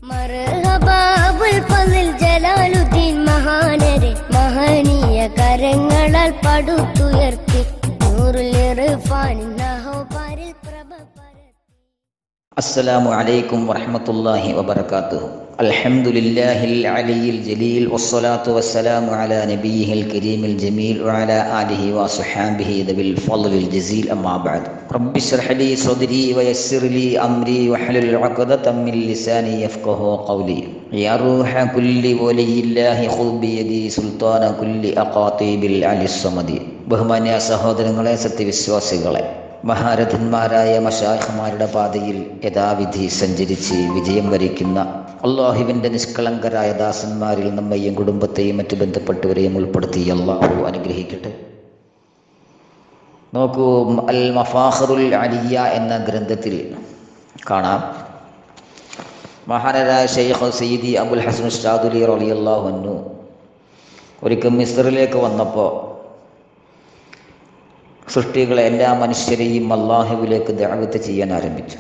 മർഹബാബുൽ ഫളിൽ ജലാലുദ്ദീൻ മഹാനരെ മഹനീയ കരങ്ങളാൽ പടുത്തുയർത്തി നൂറുൽ ഇർഫാനിൻ നഹോപാരിൽ പ്രഭ പരത്തി السلام عليكم ورحمة الله وبركاته الحمد لله العلي الجليل والصلاة والسلام على نبيه الكريم الجميل وعلى آله وصحابه ذوي الفضل الجزيل أما بعد رب اشرح لي صدري ويسر لي أمري واحلل عقدة من لساني يفقه قولي يا روح كل ولي الله خذ بيدي سلطان كل أقاطيب العلي الصمد ബഹുമാന്യ സഹോദരങ്ങളെ സത്യവിശ്വാസികളെ മഹാരഥന്മാരായ മഷാഖമാരുടെ പാതയിൽ യഥാവിധി സഞ്ചരിച്ച് വിജയം വരിക്കുന്ന അള്ളാഹുവിൻ്റെ നിഷ്കളങ്കരായ ദാസന്മാരിൽ നമ്മയും കുടുംബത്തെയും മറ്റു ബന്ധപ്പെട്ടവരെയും ഉൾപ്പെടുത്തി അള്ളാഹു അനുഗ്രഹിക്കട്ടെ നോക്കൂ അൽ മഫാഖറുൽ അലിയ എന്ന ഗ്രന്ഥത്തിൽ കാണാം മഹാനരായ ഷെയ്ഖ് സയ്യിദി അബുൽ ഹസൻ ഷാദുലി റളിയല്ലാഹു അൻഹു ഒരിക്കൽ മിസ്റിലേക്ക് വന്നപ്പോൾ സൃഷ്ടികളെ എല്ലാ മനുഷ്യരെയും അള്ളാഹുവിലേക്ക് ദഅവത്ത് ചെയ്യാൻ ആരംഭിച്ചു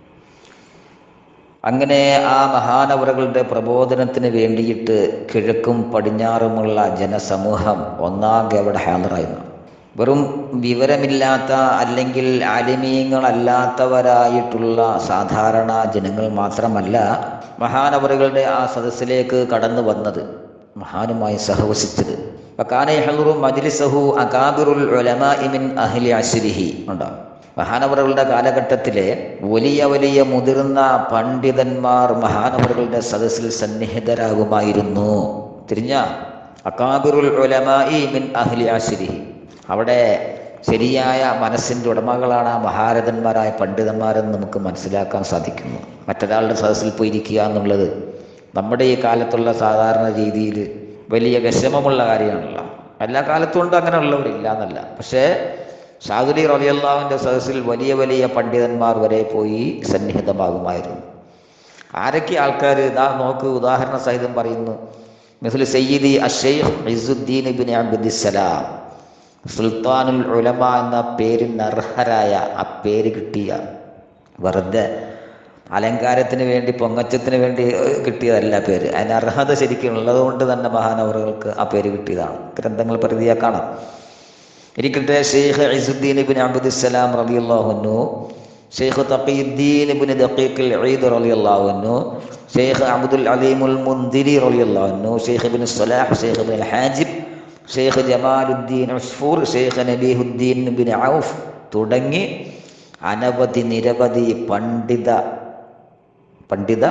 അങ്ങനെ ആ മഹാനവറുകളുടെ പ്രബോധനത്തിന് വേണ്ടിയിട്ട് കിഴക്കും പടിഞ്ഞാറുമുള്ള ജനസമൂഹം ഒന്നാകെ അവിടെ ഹാജറായിരുന്നു വെറും വിവരമില്ലാത്ത അല്ലെങ്കിൽ ആലിമീങ്ങളല്ലാത്തവരായിട്ടുള്ള സാധാരണ ജനങ്ങൾ മാത്രമല്ല മഹാനവറുകളുടെ ആ സദസ്സിലേക്ക് കടന്നു വന്നത് മഹാനുമായി സഹവസിച്ചത് കാനഹുറും മജ്ലിസഹു അകാബിറുൽ ഉലമാഇ മിൻ അഹ്ലി അശ്രിഹി ഉണ്ടാവും മഹാനവറുകളുടെ കാലഘട്ടത്തിലെ വലിയ വലിയ മുതിർന്ന പണ്ഡിതന്മാർ മഹാനവറുകളുടെ സദസ്സിൽ സന്നിഹിതരാകുമായിരുന്നു തിരിഞ്ഞ അകാബിറുൽ ഉലമായി മിൻ അഹ്ലി ആശിരിഹി അവിടെ ശരിയായ മനസ്സിൻ്റെ ഉടമകളാണ് ആ മഹാരഥന്മാരായ പണ്ഡിതന്മാരെന്ന് നമുക്ക് മനസ്സിലാക്കാൻ സാധിക്കുന്നു മറ്റൊരാളുടെ സദസ്സിൽ പോയിരിക്കുക എന്നുള്ളത് നമ്മുടെ ഈ കാലത്തുള്ള സാധാരണ രീതിയിൽ വലിയ വിഷമമുള്ള കാര്യമാണല്ലോ എല്ലാ കാലത്തും ഉണ്ട് അങ്ങനെയുള്ളവരില്ല എന്നല്ല പക്ഷേ ഷാദുലി റലിയല്ലാവിൻ്റെ സദസ്സിൽ വലിയ വലിയ പണ്ഡിതന്മാർ വരെ പോയി സന്നിഹിതമാകുമായിരുന്നു ആരൊക്കെ ആൾക്കാർ ഇതാ നോക്ക് ഉദാഹരണ സഹിതം പറയുന്നു മിസുൽ സയ്യിദി അഷെയ്ഖ് ഇസുദ്ദീൻ ബിൻ അബ്ദുസലാം സുൽത്താനുൽ ഉലമ എന്ന പേരിന് അർഹരായ ആ പേര് കിട്ടിയ വെറുതെ അലങ്കാരത്തിന് വേണ്ടി പൊങ്ങച്ചത്തിന് വേണ്ടി കിട്ടിയതല്ല പേര് അതിന് അർഹത ശരിക്കും ഉള്ളതുകൊണ്ട് തന്നെ മഹാനവറുകൾക്ക് ആ പേര് കിട്ടിയതാണ് ഗ്രന്ഥങ്ങൾ പരിധിയാ കാണാം ഇരിക്കട്ടെ ഷെയ്ഖ് ഇസുദ്ദീൻ ഇബിൻ അബ്ദുസലാം റളിയല്ലാഹുന്നു ഷെയ്ഖ് തഖീദ്ദീൻ ഇബിൻ ദഖീഖിൽ ഈദ് റളിയല്ലാഹുന്നു ഷെയ്ഖ് അബ്ദുൽ അലീമുൽ മുന്തിരി റളിയല്ലാഹുന്നു ഷെയ്ഖ് ഇബിൻ സലാഹ് ഷെയ്ഖ് ഇബിൻ ഹാജിബ് ഷെയ്ഖ് ജമാലുദ്ദീൻ ഉസ്ഫൂർ ഷെയ്ഖ് നബീഹുദ്ദീൻ ബിൻ ഔഫ് തുടങ്ങി അനവധി നിരവധി പണ്ഡിത പണ്ഡിത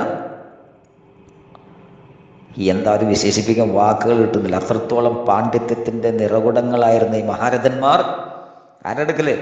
എന്താ ഒരു വിശേഷിപ്പിക്കാൻ വാക്കുകൾ കിട്ടുന്നില്ല അത്രത്തോളം പാണ്ഡിത്യത്തിൻ്റെ നിറകുടങ്ങളായിരുന്ന ഈ മഹാരഥന്മാർ ആരടുക്കല്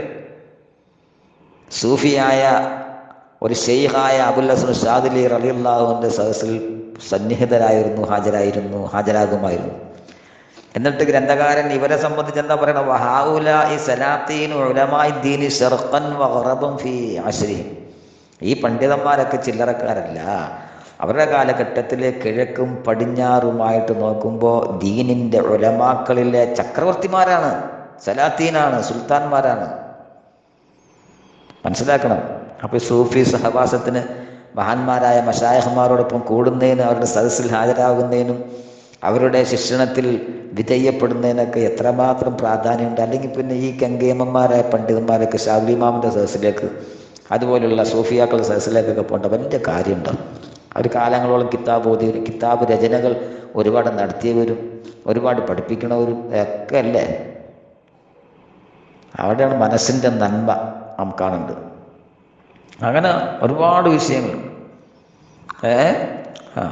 സൂഫിയായ ഒരു ഷെയ്ഖായ അബുൽ ഹസൻ ഷാദിലി റലിയുള്ളാഹുവിൻ്റെ സദസ്സിൽ സന്നിഹിതരായിരുന്നു ഹാജരായിരുന്നു ഹാജരാകുമായിരുന്നു എന്നിട്ട് ഗ്രന്ഥകാരൻ ഇവരെ സംബന്ധിച്ച് എന്താ പറയണത് വഹാവുല ഈ സലാത്തീൻ ഉലമായി ദീനി ഷെർഖൻ വറബും ഫി ആശ്രയും ഈ പണ്ഡിതന്മാരൊക്കെ ചില്ലറക്കാരല്ല അവരുടെ കാലഘട്ടത്തിലെ കിഴക്കും പടിഞ്ഞാറുമായിട്ട് നോക്കുമ്പോൾ ദീനിൻ്റെ ഉലമാക്കളിലെ ചക്രവർത്തിമാരാണ് സലാത്തീനാണ് സുൽത്താൻമാരാണ് മനസ്സിലാക്കണം അപ്പോൾ സൂഫി സഹവാസത്തിന് മഹാന്മാരായ മഷായഹന്മാരോടൊപ്പം കൂടുന്നതിനും അവരുടെ സദസ്സിൽ ഹാജരാകുന്നതിനും അവരുടെ ശിക്ഷണത്തിൽ വിധേയപ്പെടുന്നതിനൊക്കെ എത്രമാത്രം പ്രാധാന്യമുണ്ട് അല്ലെങ്കിൽ പിന്നെ ഈ കങ്കേമന്മാരായ പണ്ഡിതന്മാരൊക്കെ ഷാബിമാമിൻ്റെ സദസ്സിലേക്ക് അതുപോലുള്ള സൂഫിയാക്കളുടെ സദസ്സിലേക്കൊക്കെ പോകേണ്ട വലിയ കാര്യമുണ്ടോ അവർ കാലങ്ങളോളം കിതാബ് ഓതി കിതാബ് രചനകൾ ഒരുപാട് നടത്തിയവരും ഒരുപാട് പഠിപ്പിക്കണവരും ഒക്കെ അല്ലേ അവിടെയാണ് മനസ്സിൻ്റെ നന്മ നാം കാണുന്നത് അങ്ങനെ ഒരുപാട് വിഷയങ്ങളുണ്ട് ഏ ആ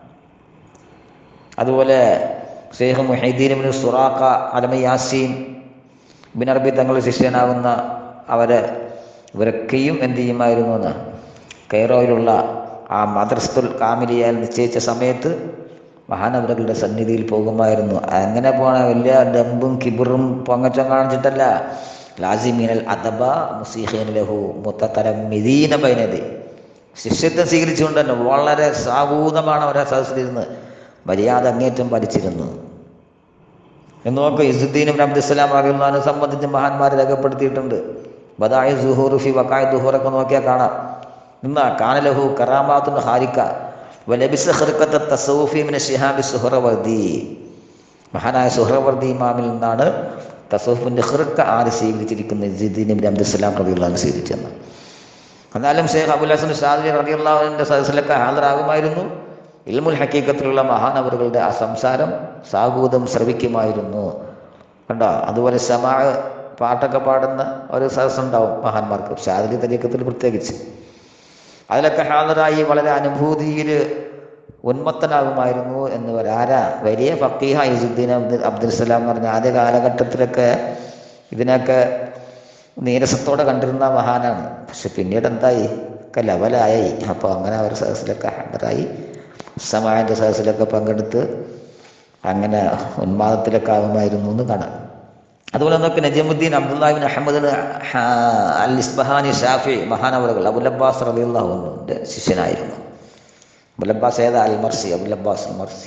അതുപോലെ ഷെയ്ഖ് മുഹൈദ്ദീൻ ബിൻ സുറാഖ അലമ യാസീൻ ബിൻ അറബി തങ്ങളുടെ ശിഷ്യനാകുന്ന അവരെ ഇവരൊക്കെയും എന്ത് ചെയ്യുമായിരുന്നു എന്ന് കൈറോയിലുള്ള ആ മദ്രസ്തുൽ കാമിലിയാൽ നിശ്ചയിച്ച സമയത്ത് മഹാനവറുകളുടെ സന്നിധിയിൽ പോകുമായിരുന്നു അങ്ങനെ പോണ വലിയ ഡമ്പും കിബിറും പൊങ്ങച്ചം കാണിച്ചിട്ടല്ല ലാസിമീനൽ അദബ മുസീഹീൻ ലഹു മുത്തത്തരം മിദീന ബൈനതി ശിഷ്യത്വം സ്വീകരിച്ചുകൊണ്ട് തന്നെ വളരെ സാവൂതമാണ് അവരെ സദസ്സിലിരുന്ന് മര്യാദ അങ്ങേറ്റം പഠിച്ചിരുന്നു എന്ന് നോക്കുക ഇസുദ്ദീൻ അബ്ദുസ്സലാം അറിയുന്നതിനെ സംബന്ധിച്ച് മഹാന്മാർ രേഖപ്പെടുത്തിയിട്ടുണ്ട് ബദായ സുഹൂർ ഫി വക്കായ ദുഹൂറൊക്കെ നോക്കിയാൽ കാണാം നിന്ന കാനലഹു കറാമാത്തുൽ ഹാരിക്ക വലബിസ് ഖിർഖത്ത തസൗഫി മിന ശിഹാബി സുഹറവർദി മഹാനായ സുഹറവർദി ഇമാമിൽ നിന്നാണ് തസൗഫിൻ്റെ ഖിർക്ക ആര് സ്വീകരിച്ചിരിക്കുന്നത് ജിദ്ദീൻ ഇബ്ൻ അബ്ദുസ്സലാം റളിയല്ലാഹു സ്വീകരിച്ചെന്ന് എന്നാലും ഷേഖ് അബുൽ ഹസൻ ഷാദി റളിയല്ലാഹുവിൻ്റെ സദസ്സിലൊക്കെ ഹാജരാകുമായിരുന്നു ഇൽമുൽ ഹക്കീക്കത്തിലുള്ള മഹാനവറുകളുടെ ആ സംസാരം സാഗൂതം ശ്രവിക്കുമായിരുന്നു കണ്ടോ അതുപോലെ സമാ പാട്ടൊക്കെ പാടുന്ന ഒരു സദസ്സുണ്ടാവും മഹാന്മാർക്ക് ഷാദി തരീക്കത്തിൽ പ്രത്യേകിച്ച് അതിലൊക്കെ ഹാജരായി വളരെ അനുഭൂതിയിൽ ഉന്മത്തനാകുമായിരുന്നു എന്ന് പറയാം ആരാ വലിയ ഫക്കീഹ ഇസുദ്ദീൻ അബ്ദുൽ അബ്ദുൽ സലാം എന്ന് പറഞ്ഞ ആദ്യ കാലഘട്ടത്തിലൊക്കെ ഇതിനൊക്കെ നീരസത്തോടെ കണ്ടിരുന്ന മഹാനാണ് പക്ഷെ പിന്നീട് എന്തായി ഒക്കെ ലെവലായി അപ്പോൾ അങ്ങനെ അവർ സദസ്സിലൊക്കെ ഹാജരായി സമാൻ്റെ സദസ്സിലൊക്കെ പങ്കെടുത്ത് അങ്ങനെ ഉന്മാദത്തിലൊക്കെ ആകുമായിരുന്നു എന്ന് കാണാം അതുപോലെ നോക്കി നജമുദ്ദീൻ അബ്ദുല്ലാഹിബിൻ അഹമ്മദ് അൽ ഇസ്ബഹാനി ഷാഫി മഹാനവറുകൾ അബുൽ അബ്ബാസ് റലിയുള്ളാഹുവിൻ്റെ ശിഷ്യനായിരുന്നു അബുൽ അബ്ബാസ് ഏതാ അൽ മർസി അബുൽ അബ്ബാസ് അൽ മർസി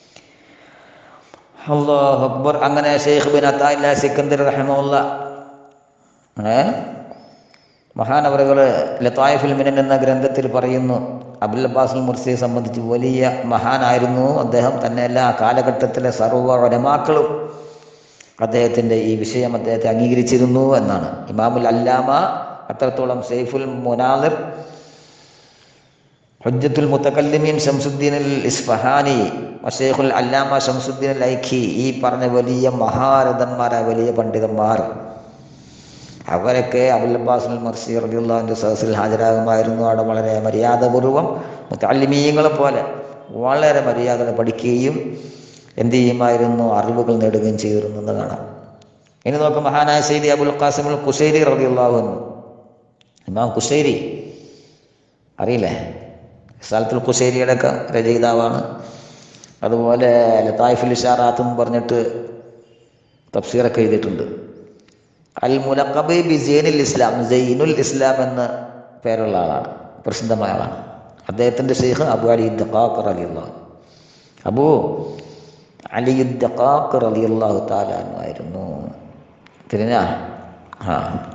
അള്ളാഹു അക്ബർ അങ്ങനെ ഷെയ്ഖ് ബിൻ അത്തായില്ല സിക്കന്ദർ റഹമുല്ല ഏ മഹാനവറുകൾ ലത്തായിഫുൽ മിനൻ എന്ന ഗ്രന്ഥത്തിൽ പറയുന്നു അബുൽ അബ്ബാസ് മുർസിയെ സംബന്ധിച്ച് വലിയ മഹാനായിരുന്നു അദ്ദേഹം തന്നെ എല്ലാ കാലഘട്ടത്തിലെ സർവ്വ ഒലമാക്കളും അദ്ദേഹത്തിൻ്റെ ഈ വിഷയം അദ്ദേഹത്തെ അംഗീകരിച്ചിരുന്നു എന്നാണ് ഇമാമുൽ അല്ലാമ അത്രത്തോളം സൈഫുൽ മുനാദിർ ഹുജ്ജത്തുൽ മുത്തക്കല്ലിമീൻ ഷംസുദ്ദീൻ അൽ ഇസ്ഫഹാനി ഷെയ്ഖുൽ അല്ലാമ ഷംസുദ്ദീൻ അൽ ഐഖി ഈ പറഞ്ഞ വലിയ മഹാരഥന്മാരായ വലിയ പണ്ഡിതന്മാർ അവരൊക്കെ അബുൽ അബ്ബാസ് അൽ മർസി റബിയുള്ളാഹിൻ്റെ സദസ്സിൽ ഹാജരാകുമായിരുന്നു അവിടെ വളരെ മര്യാദപൂർവ്വം മുത്തല്ലിമീങ്ങളെ പോലെ വളരെ മര്യാദ പഠിക്കുകയും എന്ത് ചെയ്യുമായിരുന്നു അറിവുകൾ നേടുകയും ചെയ്തിരുന്നു എന്ന് കാണാം ഇനി നോക്കാം മഹാനായ സൈദി അബുൽ ഖാസിമുൽ കുശൈരി റബിയുള്ളാഹു ഇമാം കുശൈരി അറിയില്ലേ സ്ഥലത്തുൽ കുശേരിയുടെ ഒക്കെ രചയിതാവാണ് അതുപോലെ ലതായിഫുൽ ഇഷാറാത്ത് എന്ന് പറഞ്ഞിട്ട് തഫ്സീറൊക്കെ എഴുതിയിട്ടുണ്ട് അൽ മുലക്കബി ബി സൈനുൽ ഇസ്ലാം സൈനുൽ ഇസ്ലാം എന്ന പേരുള്ള ആളാണ് പ്രസിദ്ധമായ ആളാണ് അദ്ദേഹത്തിൻ്റെ ഷെയ്ഖ് അബു അലി ദഖാഖർ അലി അള്ളാഹു അബു അലി ദഖാഖർ അലി അള്ളാഹു താലായിരുന്നു തിരിഞ്ഞ ആ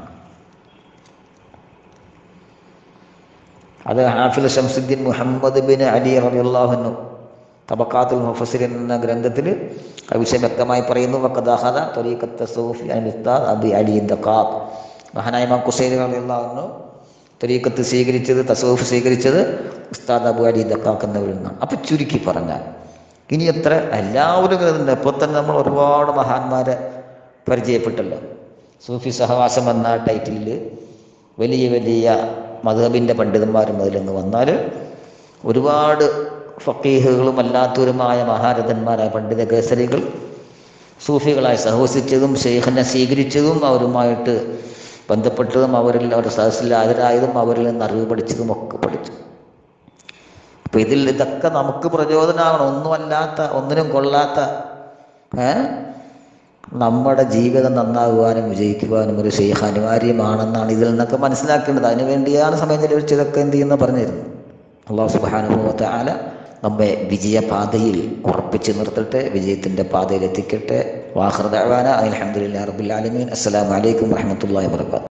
അത് ഹാഫിൽ ഷംസുദ്ദീൻ മുഹമ്മദ് ബിൻ അലി റളിയല്ലാഹുനു തബക്കാത്തുൽ മുഫസിരിൻ എന്ന ഗ്രന്ഥത്തിൽ ആ വിഷയം വ്യക്തമായി പറയുന്നു വക്കദാഹദ ത്വരീഖത്ത് സൂഫി അൽ ഉസ്താദ് അബി അലി ദഖാഖ് മഹാനായ ഇമാം കുസൈൻ റളിയല്ലാഹുനു ത്വരീഖത്ത് സ്വീകരിച്ചത് തസൂഫ് സ്വീകരിച്ചത് ഉസ്താദ് അബു അലി ദഖാഖ് എന്നവരിൽ നിന്നാണ് അപ്പം ചുരുക്കി പറഞ്ഞാൽ ഇനി എത്ര എല്ലാവരും കരുതുന്നുണ്ട് ഇപ്പോൾ തന്നെ നമ്മൾ ഒരുപാട് മഹാന്മാരെ പരിചയപ്പെട്ടല്ലോ സൂഫി സഹവാസം എന്ന ടൈറ്റിലിൽ വലിയ വലിയ മധുഹബിൻ്റെ പണ്ഡിതന്മാരും അതിൽ നിന്ന് വന്നാൽ ഒരുപാട് ഫക്കീഹുകളും അല്ലാത്തവരുമായ മഹാരഥന്മാരായ പണ്ഡിത കേസരികൾ സൂഫികളായി സഹവസിച്ചതും ഷെയ്ഖിനെ സ്വീകരിച്ചതും അവരുമായിട്ട് ബന്ധപ്പെട്ടതും അവരിൽ അവരുടെ സദസ്സിൽ ഹാജരായതും അവരിൽ നിന്ന് അറിവ് പഠിച്ചതും ഒക്കെ പഠിച്ചു അപ്പം ഇതിൽ ഇതൊക്കെ നമുക്ക് പ്രചോദനമാകണം ഒന്നുമല്ലാത്ത ഒന്നിനും കൊള്ളാത്ത ഏ നമ്മുടെ ജീവിതം നന്നാകുവാനും വിജയിക്കുവാനും ഒരു ഷെയ്ഖ് അനിവാര്യമാണെന്നാണ് ഇതിൽ നിന്നൊക്കെ മനസ്സിലാക്കേണ്ടത് അതിനു വേണ്ടിയാണ് സമയം ചെലവഴിച്ചതൊക്കെ എന്ത് ചെയ്യുന്ന പറഞ്ഞിരുന്നു അള്ളാഹു സുബാനുഭവത്തെ ആല നമ്മെ വിജയപാതയിൽ ഉറപ്പിച്ച് നിർത്തട്ടെ വിജയത്തിൻ്റെ പാതയിൽ എത്തിക്കട്ടെ വാഹൃദാന അലഹമുല്ലാ റബുലാലമീൻ അസ്സാം വലൈക്കും വാഹമത്തല്ലാ വാത്തു